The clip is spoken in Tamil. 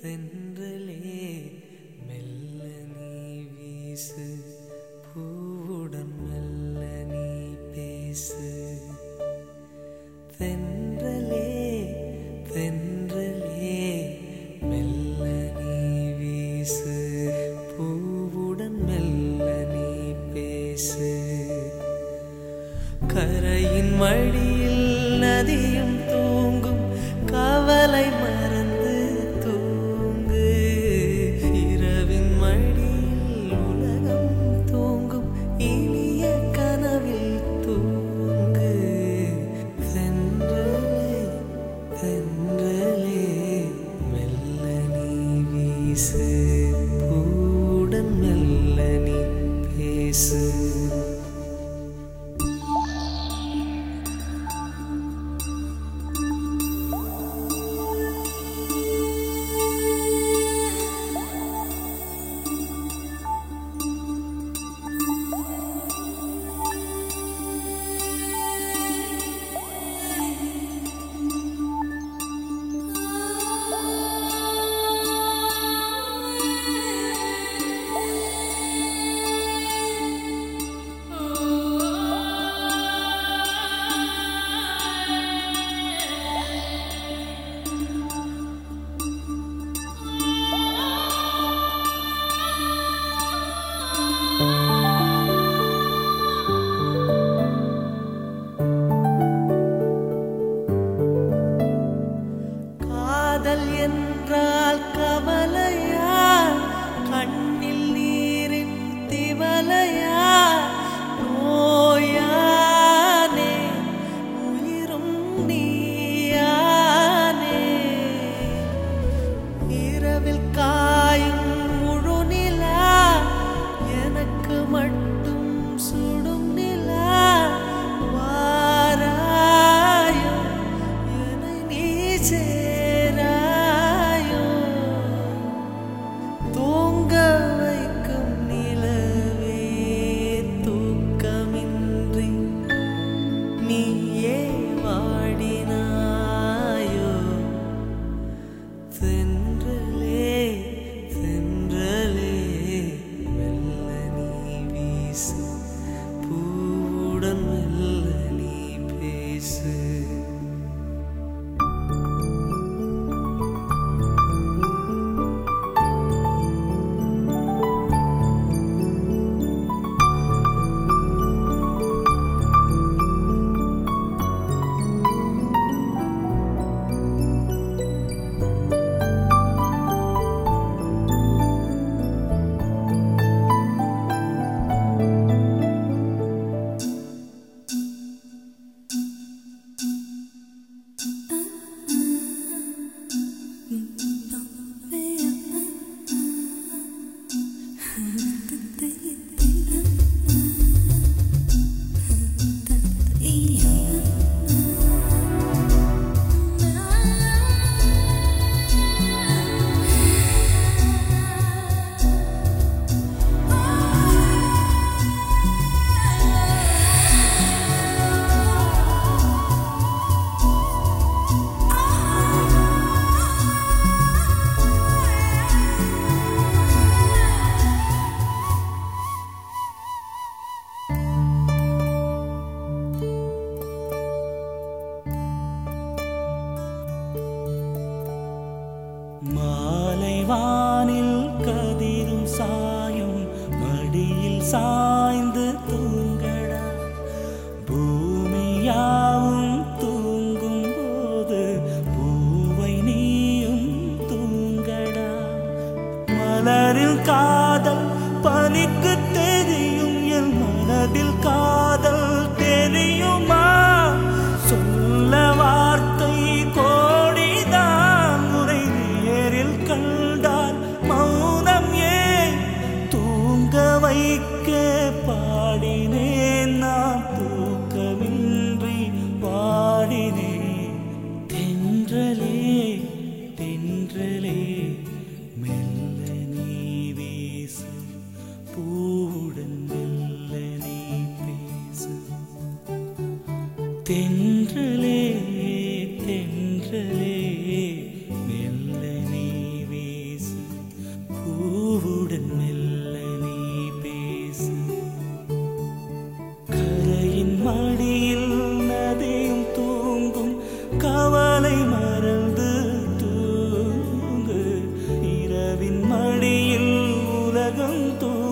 தென்றலே மெல்ல நீ வீசு பூவுடன் மெல்ல நீ பேசு தென்றலே தென்றலே மெல்ல நீ வீசு பூவுடன் மெல்ல நீ பேசு கரையின் வழியில் நதியும் தூங்கும் கவலை மறந்து தூங்கு இரவின் மடியில் உலகம் தூங்கும் இனிய கனவில் தூங்கு தென்றலே தென்றலே மெல்ல நீ வீசு பூடன் மெல்ல நீ பேசு காதல் என்றால் கவலையா கண்ணில் நீரின் திவலையா நோயானே உயிரும் நீயானே இரவில் காயும் முழு நிலா எனக்கு மட்டும் சுடும் நிலா வாராயோ என்னை நீ சேராயோ தூங்க வைக்கும் நிலவே தூக்கமின்றி நீயே வாடினாயோ தென்றலே தென்றலே மெல்ல நீ வீசு பூவுடன் மெல்ல நீ பேசு மாலை வானில் கதிரும் சாயும் மடியில் சாய்ந்து தூங்கடா பூமியாவும் தூங்கும் போது பூவை நீயும் தூங்கடா மலரில் காதல் பனிக்கு தெரியும் என் மனதில் காதல் தெரியுமா சொல்ல வார்த்தை கோடிதான் முறை நேரில் கண்டால் மௌனம் ஏன் தூங்க வைக்க பாடினேன் நான் தூக்கமின்றி பாடினேன் தென்றலே தென்றலே மெல்ல நீ வீசு பூவுடன் மெல்ல நீ பேசு தென்றலே தென்றலே மெல்ல நீ வீசு உலகம் தூ